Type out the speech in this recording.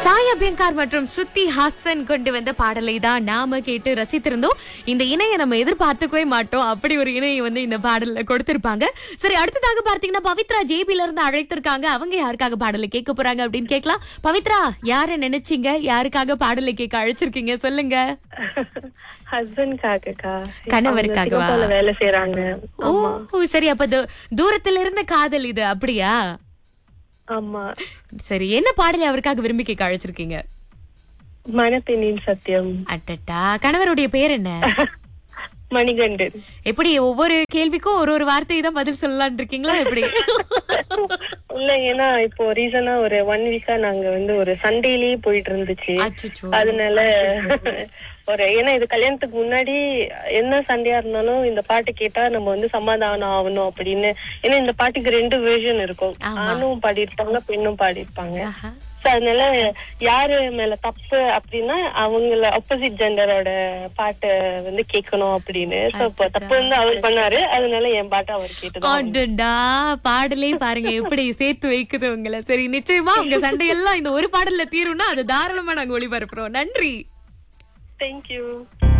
சாய் அபியங்கார் மற்றும் ஸ்ருதி ஹாசன் கொண்டு வந்த பாடலை தான் நாம கேட்டு ரசித்திருந்தோம் இந்த இணையை நம்ம எதிர்பார்த்துக்கவே மாட்டோம் அப்படி ஒரு இணையை வந்து இந்த பாடல்ல கொடுத்திருப்பாங்க சரி அடுத்ததாக பார்த்தீங்கன்னா பவித்ரா ஜேபில இருந்து அழைத்திருக்காங்க அவங்க யாருக்காக பாடலை கேட்க போறாங்க அப்படின்னு கேட்கலாம் பவித்ரா யாரை நினைச்சீங்க யாருக்காக பாடலை கேட்க அழைச்சிருக்கீங்க சொல்லுங்க ஹஸ்பண்ட்காகக்கா கணவருக்காகவா? அவங்க சிங்கப்பூர்ல வேலை செய்யறாங்க ஓ சரி அப்ப தூ- தூரத்துல இருந்த காதல் இது அப்படியா ஆமா சரி என்ன பாடலை அவருக்காக விரும்பி கேட்க அழைச்சிருக்கீங்க மனப்பெண்ணின் சத்தியம் அட்டட்டா கணவருடைய பேர் என்ன மணிகண்டன் எப்படி ஒவ்வொரு கேள்விக்கும் ஒரு ஒரு வார்த்தை தான் பதில் சொல்லலாம்னு இருக்கீங்களா எப்படி இல்ல ஏன்னா இப்போ ரீசனா ஒரு ஒன் வீக்கா நாங்க வந்து ஒரு சண்டேலயே போயிட்டு இருந்துச்சு அச்சச்சோ. அதனால ஒரு ஏன்னா இது கல்யாணத்துக்கு முன்னாடி என்ன சண்டையா இருந்தாலும் இந்த பாட்டு கேட்டா நம்ம வந்து சமாதானம் ஆகணும் அப்படின்னு ஏன்னா இந்த பாட்டுக்கு ரெண்டு வெர்ஷன் இருக்கும் ஆமா. ஆணும் பாடியிருப்பாங்க பெண்ணும் பாடியிருப்பாங்க ஆஹா. So, அதனால யாரு மேல தப்பு அப்படின்னா அவங்கள ஆப்போசிட் ஜெண்டரோட பாட்டை வந்து கேட்கணும் அப்படின்னு So, இப்போ தப்பு வந்து அவர் பண்ணாரு அதனால என் பாட்டை அவர் கேட்டுதான் அடடா பாடலே பாருங்க எப்படி சேர்த்து வைக்குது உங்களை சரி நிச்சயமா உங்க சண்டையெல்லாம் இந்த ஒரு பாடல்ல தீரும்னா அது தாராளமா நாங்க ஒளிபரப்புறோம் நன்றி தேங்க்யூ